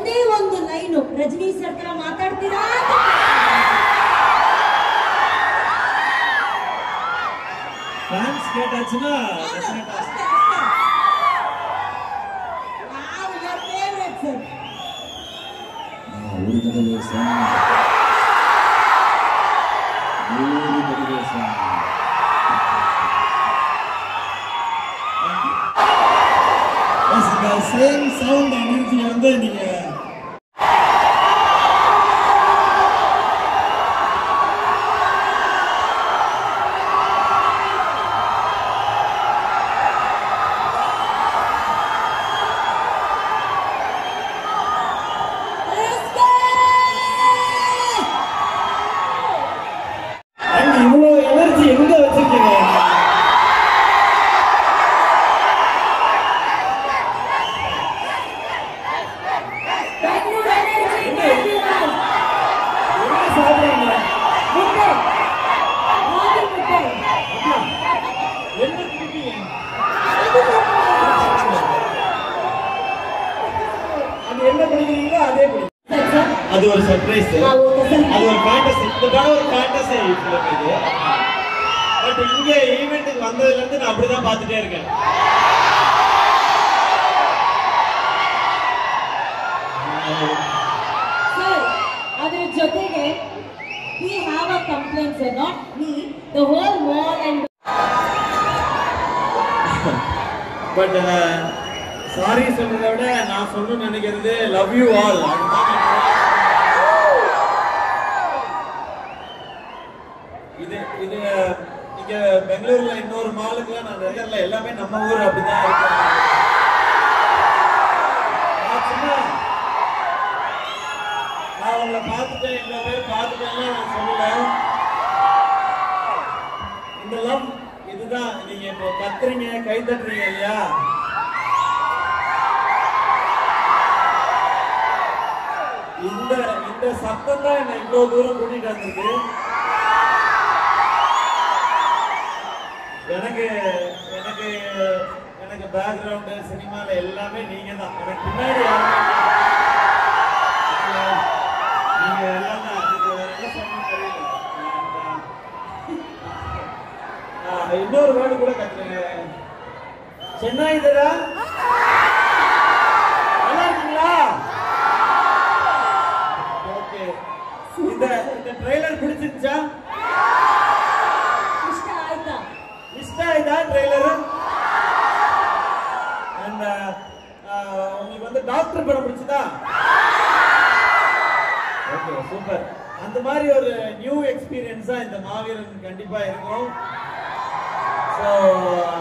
ಒಂದೇ ಒಂದು line Rajani sir ತರ ಮಾತಾಡ್ತೀರಾ ಅಂತ ಫ್ಯಾನ್ಸ್ கேட்டாச்சுன்னா ಹೌದು, definite ஆ- ಅಷ್ಟೇ, ಅಷ್ಟೇ. ನಾವು your favorite sir. Yes, இந்த சேம் சவுண்ட் எனர்ஜி வந்து நீங்க Let's go! அண்ட் இவ்வளோ எனர்ஜி எங்க வச்சிருக்கீங்க ಬೆಂಗಳೂರು energy ಬೆಂಗಳೂರು. என்ன சாப்பிடுறீங்க ಮುದ್ದೆ. ರಾಗಿ ಮುದ್ದೆ. என்ன குடிப்பீங்க அது என்ன குடிக்கிறீங்களோ அதே குடி ಸರ್, ಸರ್. அது ஒரு சர்ப்ரைஸ் ஆ, ஓகே சார். அது ஒரு ஃபேண்டசி இந்த படம் ஒரு ஃபேண்டசி ஃபிலிம் இது பட் இங்க ஈவெண்ட்டுக்கு வந்ததுல இருந்து நான் அப்படிதான் பார்த்துட்டே இருக்கேன் ಸರ್ ಅದರ ಜೊತೆಗೆ we have a complaint sir not me the whole mall and but sorry சொல்றதை விட நான் சொல்லணும்னு நினைக்கிறது லவ் யூ ஆல் இது இது இங்க பெங்களூர்ல இன்னொரு மாலுக்குலாம் நான் நகர்ல எல்லாமே நம்ம ஊர் அப்படிதான் இருக்கு நான் சும்மா நான் உங்களை பார்த்துட்டேன் இவ்வளவு பேர் பார்த்துட்டேன்லாம் நான் சொல்லல இந்த லவ் இதுதான் நீங்க இப்போ கத்துறீங்க கை தட்டுறீங்க இல்லையா இந்த இந்த சத்தம் தான் என்னை இவ்வளவு தூரம் கூட்டிட்டு வந்திருக்கு எனக்கு எனக்கு எனக்கு பேக்ரவுண்டு சினிமால எல்லாமே நீங்க தான் எனக்கு பின்னாடி யாருமே இல்ல. நீங்க எல்லாம் தான் அதுக்கு வேற என்ன சொல்லணும்னு தெரியல And, uh, ஆ, இன்னொரு வேர்டு கூட கத்துறேங்க சென்னை இதரா நல்லா இருக்கீங்களா ஓகே இந்த இந்த ட்ரெய்லர் பிடிச்சிருச்சா ಇಷ್ಟ ಆಯ್ತಾ ಇಷ್ಟ ಆಯ್ತಾ ட்ரெய்லர் அண்ட் உங்களுக்கு வந்து டாக்டர் படம் பிடிச்சதா ஓகே சூப்பர் அந்த மாதிரி ஒரு நியூ எக்ஸ்பீரியன்ஸா இந்த மாவீரன் கண்டிப்பா இருக்கும் ஸோ